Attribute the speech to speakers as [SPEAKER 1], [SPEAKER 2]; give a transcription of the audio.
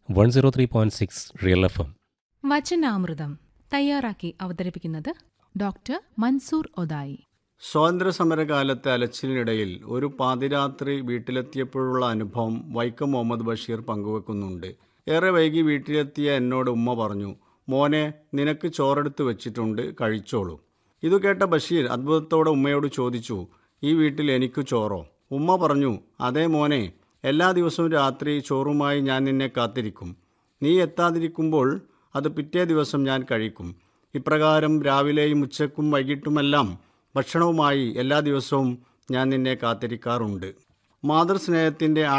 [SPEAKER 1] one zero three point six real F M
[SPEAKER 2] വചനാമൃതം തയ്യാറാക്കി അവതരിപ്പിക്കുന്നത് ഡോക്ടർ മൻസൂർ ഒദായി
[SPEAKER 3] സ്വാതന്ത്ര്യസമരകാലത്തെ അലച്ചിലിനിടയിൽ ഒരു പാതിരാത്രി വീട്ടിലെത്തിയപ്പോഴുള്ള അനുഭവം വൈക്കം മുഹമ്മദ് ബഷീർ പങ്കുവെക്കുന്നുണ്ട് ഏറെ വൈകി വീട്ടിലെത്തിയ എന്നോട് ഉമ്മ പറഞ്ഞു മോനെ നിനക്ക് ചോറെടുത്ത് വെച്ചിട്ടുണ്ട് കഴിച്ചോളൂ ഇതു കേട്ട ബഷീർ അത്ഭുതത്തോടെ ഉമ്മയോട് ചോദിച്ചു ഈ വീട്ടിൽ എനിക്ക് ചോറോ ഉമ്മ പറഞ്ഞു അതേ മോനെ എല്ലാ ദിവസവും രാത്രി ചോറുമായി ഞാൻ നിന്നെ കാത്തിരിക്കും നീ എത്താതിരിക്കുമ്പോൾ അത് പിറ്റേ ദിവസം ഞാൻ കഴിക്കും ഇപ്രകാരം രാവിലെയും ഉച്ചക്കും വൈകിട്ടുമെല്ലാം ഭക്ഷണവുമായി എല്ലാ ദിവസവും ഞാൻ നിന്നെ കാത്തിരിക്കാറുണ്ട് മാതൃസ്നേഹത്തിൻ്റെ